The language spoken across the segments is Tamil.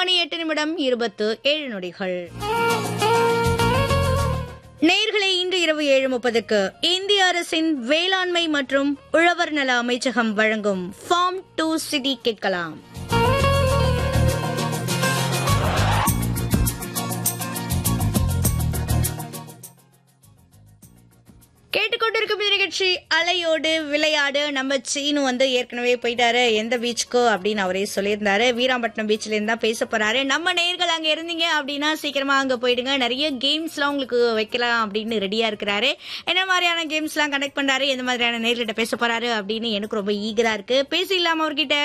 மணி எட்டு நிமிடம் இருபத்து ஏழு நொடிகள் நேர்களை இன்று இரவு ஏழு முப்பதுக்கு இந்திய அரசின் வேளாண்மை மற்றும் உழவர் நல அமைச்சகம் வழங்கும் ஃபார்ம் டு சிட்டி கேட்கலாம் கேட்டுக்கொண்டிருக்கும் இந்த நிகழ்ச்சி அலையோடு விளையாடு நம்ம சீனு வந்து ஏற்கனவே போயிட்டாரு எந்த பீச்சுக்கோ அப்படின்னு அவரே சொல்லியிருந்தாரு வீராம்பட்டினம் பீச்ல இருந்து தான் பேச போறாரு நம்ம நேர்கள் அங்க இருந்தீங்க அப்படின்னா சீக்கிரமா அங்க போயிடுங்க நிறைய கேம்ஸ்லாம் உங்களுக்கு வைக்கலாம் அப்படின்னு ரெடியா இருக்கிறாரு என்ன மாதிரியான கேம்ஸ்லாம் கனெக்ட் பண்றாரு எந்த மாதிரியான நேர்கிட்ட பேச போறாரு அப்படின்னு எனக்கு ரொம்ப ஈகரா இருக்கு பேசிடலாமா அவர்கிட்ட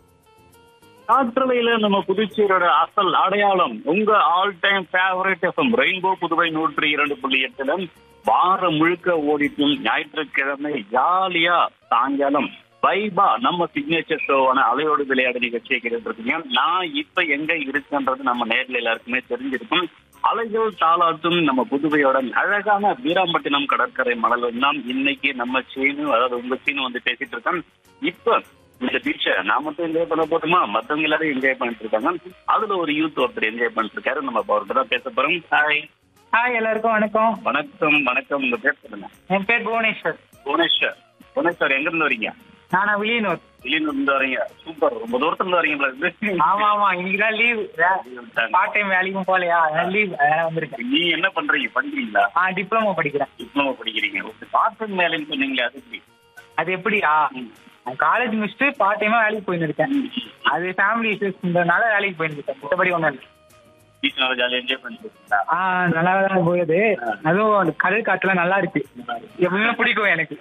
காற்றலையில நம்ம புதுச்சேரியோட அசல் அடையாளம் உங்க all time favourite FM rainbow Puduvai நூற்றி இரண்டு புள்ளி எட்டுல வாரம் முழுக்க ஓடிட்டும் ஞாயிற்றுக்கிழமை ஜாலியா சாயங்காலம் வைபா நம்ம சிக்னேச்சர் ஷோவான அலையோடு விளையாடு நிகழ்ச்சியை கேட்டுருக்கீங்க நான் இப்ப எங்க இருக்குன்றது நம்ம நேர்ல எல்லாருக்குமே தெரிஞ்சிருக்கும் அலைகள் தாளாட்டும் நம்ம புதுவையோட அழகான வீராம்பட்டினம் கடற்கரை மணல் தான் இன்னைக்கு நம்ம சீனு அதாவது உங்க சீனு வந்து பேசிட்டு இருக்கேன் இப்ப இந்த பீச்சை நான் மட்டும் என்ஜாய் பண்ண போதுமா மத்தவங்க எல்லாரும் என்ஜாய் பண்ணிட்டு இருக்காங்க அதுல ஒரு யூத் ஒருத்தர் என்ஜாய் பண்ணிட்டு இருக்காரு நம்ம இப்ப அவர்கிட்ட தான் பேச போறோம் ஹாய் ஹாய் எல்லாருக்கும் வணக்கம் வணக்கம் வணக்கம் உங்க பேர் சொல்லுங்க என் பேர் புவனேஸ்வர் புவனேஸ்வர் புவனேஸ்வர் எங்க இருந்து வரீங்க நானா வில்லியனூர் வெளியூர்ல இருந்து வரீங்க சூப்பர் ரொம்ப தூரத்துல இருந்து வரீங்க போல இருக்கு. ஆமா ஆமா இன்னைக்குதான் லீவ் பார்ட் டைம் வேலைக்கும் போகலையா லீவ் வந்திருக்கேன் நீ என்ன பண்றீங்க படிக்கிறீங்களா ஆ டிப்ளமோ படிக்கிறேன் டிப்ளமோ படிக்கிறீங்க ஒரு பார்ட் மேலேன்னு சொன்னீங்களே அது எப்படி அது எப்படியா காலேஜ் முடிச்சுட்டு பார்ட் டைமா வேலைக்கு போயின்னு இருக்கேன் அது ஃபேமிலி இஷ்யூஸ்ன்றதுனால வேலைக்கு போயின்னு இருக்கேன் மற்றபடி ஒன்றும் இல்லை பீச் நல்லா ஜாலியா என்ஜாய் பண்ணிட்டு இருக்கீங்களா ஆ நல்லா தான் போகுது அதுவும் அந்த கடல் காற்றுலாம் நல்லா இருக்கு எப்பவுமே பிடிக்கும் எனக்கு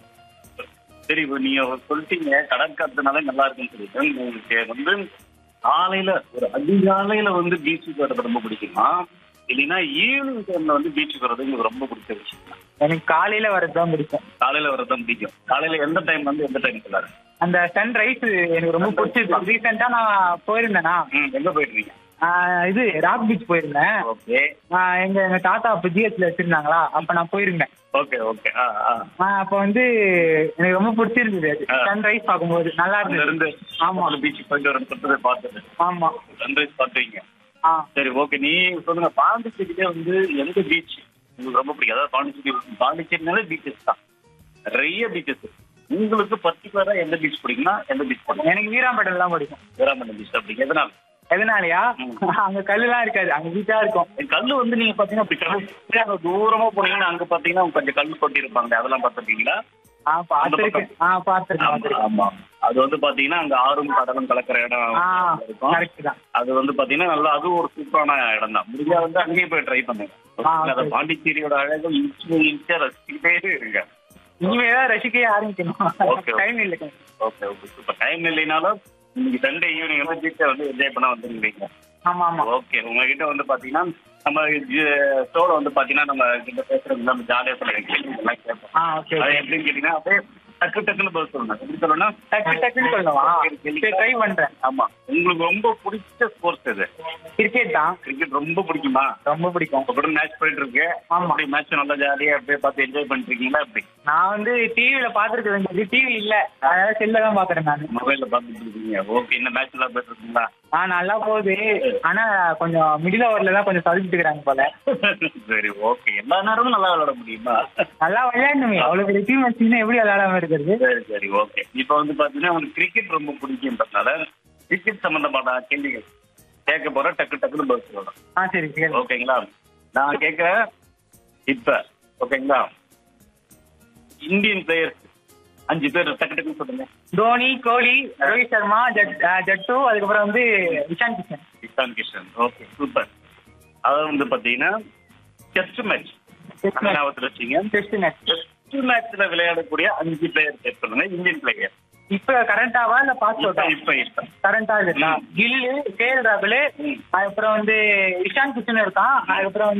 சரி இப்போ நீங்க சொல்லிட்டீங்க கடற்காத்துனால நல்லா இருக்குன்னு சொல்லிட்டு உங்களுக்கு வந்து காலையில ஒரு அதிகாலையில வந்து பீச்சுக்கு வர்றது ரொம்ப பிடிக்குமா இல்லைன்னா ஈவினிங் டைம்ல வந்து பீச்சுக்கு வர்றது உங்களுக்கு ரொம்ப பிடிச்ச விஷயம் எனக்கு காலையில வரது தான் பிடிக்கும் காலையில வர்றது தான் பிடிக்கும் காலையில எந்த டைம் வந்து எந்த டைம் சொல்லாரு அந்த சன்ரைஸ் எனக்கு ரொம்ப பிடிச்சது ரீசெண்டா நான் போயிருந்தேனா ம் எங்க போயிடுறீங்க இது ராக் பீச் போயிருந்தேன் ஓகே ஆஹ் எங்க எங்க தாத்தா அப்ப ஜிஹெச்ல வச்சிருந்தாங்களா அப்ப நான் போயிருந்தேன் ஓகே ஓகே ஆ ஆ ஆஹ் அப்ப வந்து எனக்கு ரொம்ப பிடிச்சிருந்தது அது ஆ. சன்ரைஸ் பார்க்கும்போது நல்லா அங்க இருந்தது இருந்து ஆமா. ஆமா பீச்சுக்கு போயிட்டு வரேன் சொல்றதை பார்த்துட்டு ஆமா சன்ரைஸ் பார்த்துவீங்க ஆ சரி ஓகே நீ சொல்லுங்க பாண்டிச்சேரியிலே வந்து எந்த பீச் உங்களுக்கு ரொம்ப பிடிக்கும் அதாவது பாண்டிச்சேரி பாண்டிச்சேரினாலே பீச்சஸ் தான் நிறைய பீச்சஸ் உங்களுக்கு பர்டிகுலரா எந்த பீச் பிடிக்கும்னா எந்த பீச் பிடிக்கும் எனக்கு வீராம்பேட்டை தான் பிடிக்கும் வீராமண்டம் பீச் அப்படிங்க எதனால எதனாலயா அங்க கல்லுலாம் இருக்காது அங்க பீச்சா இருக்கும் கல்லு வந்து நீங்க பாத்தீங்கன்னா அப்படி கடல் அங்க தூரமா போனீங்கன்னா அங்க பாத்தீங்கன்னா கொஞ்சம் கல் கொட்டி இருப்பாங்க அதெல்லாம் பார்த்துருக்கீங்களா ஆ பாத்திருக்கேன் ஆ பாத்திருக்கேன் ஆமா பாத்திருக்கேன் ஆமா அது வந்து பாத்தீங்கன்னா அங்க ஆறும் கடலும் கலக்கிற இடம் ஆ இருக்கும் கரெக்ட் தான் அது வந்து பாத்தீங்கன்னா நல்லா அது ஒரு சூப்பரான இடம் தான் முடிஞ்சா வந்து அங்கேயே போய் ட்ரை பண்ணுங்க ஆ, அந்த சரி. பாண்டிச்சேரியோட அழகு இன்ச்சு இன்ச்சா ரசிச்சுக்கிட்டே இருங்க இனிமேதான் ரசிக்கவே ஆரம்பிக்கணும் Okay, okay. டைம் இல்லை ஓகே ஓகே சூப்பர் டைம் இல்லைனாலும் இன்னைக்கு சண்டே ஈவினிங் வந்து பீச்சை வந்து என்ஜாய் பண்ண வந்துருக்கீங்க ஆமா ஆமா ஓகே உங்ககிட்ட வந்து பாத்தீங்கன்னா நம்ம ஷோல வந்து பாத்தீங்கன்னா நம்ம கிட்ட பேசுறது நம்ம ஜாலியா சொல்லுங்க எல்லாம் கேட்போம் ஆ ஓகே அது எப்படின்னு கேட்டீங்கன்னா அப்படியே டக்கு டக்குன்னு பதில் சொல்லணும் எப்படி சொல்லணும் டக்கு டக்குன்னு சொல்லணுமா சரி ட்ரை பண்றேன் ஆமா உங்களுக்கு ரொம்ப பிடிச்ச ஸ்போர்ட்ஸ் எது கிரிக்கெட் தான் கிரிக்கெட் ரொம்ப பிடிக்குமா ரொம்ப பிடிக்கும் இப்ப கூட மேட்ச் போயிட்டு இருக்கு ஆமா. அப்படி மேட்ச் நல்லா ஜாலியா அப்படியே பார்த்து என்ஜாய் பண்ணிட்டு இருக்கீங்களா அப்படி நான் வந்து டிவில பாத்துருக்க வேண்டியது டிவி இல்ல அதனால செல்ல தான் பாக்குறேன் நான் மொபைல்ல பார்த்துட்டு இருக்கீங்க ஓகே இந்த மேட்ச் எல்லாம் போயிட்டு இருக்கீங்களா ஆ நல்லா போகுது ஆனா கொஞ்சம் மிடில் ஓவர்ல தான் கொஞ்சம் சதிச்சுட்டு இருக்காங்க போல சரி ஓகே எல்லா நேரமும் நல்லா விளையாட முடியுமா நல்லா விளையாடணுமே அவ்வளவு பெரிய டீம் வச்சுன்னா எப்படி விளையாடாம இருக்கிறது சரி சரி ஓகே இப்போ வந்து பாத்தீங்கன்னா உங்களுக்கு கிரிக்கெட் ரொம்ப பிடிக்கும்ன்றதுனால கிரிக்கெட் சம்பந்தமான கேள்விகள் கேட்க போற டக்கு டக்குன்னு பதில் சொல்லணும் ஆ சரி சரி ஓகேங்களா நான் கேட்க இப்ப ஓகேங்களா இந்தியன் பிளேயர்ஸ் அஞ்சு பேர் டக்கு டக்குன்னு சொல்லுங்க தோனி கோலி ரோஹித் சர்மா ஜட் ஆ, ஜட்டு அதுக்கப்புறம் வந்து இஷான் கிஷன் இஷான் கிஷன் ஓகே சூப்பர் அதாவது வந்து பாத்தீங்கன்னா டெஸ்ட் மேட்ச் Test match. ஞாபகத்தில் வச்சீங்க டெஸ்ட் மேட்ச் டெஸ்ட் மேட்ச்ல விளையாடக்கூடிய அஞ்சு பிளேயர் பேர் சொல்லுங்க இந்தியன் பிளேயர் இப்ப கரண்டாவா இல்ல பாஸ்போர்ட்டா இப்ப இப்ப கரண்டா இருக்குதா கில்லு கே எல் ராகுல் ம். அதுக்கப்புறம் வந்து இஷான் கிஷன் இருக்கான் அதுக்கப்புறம்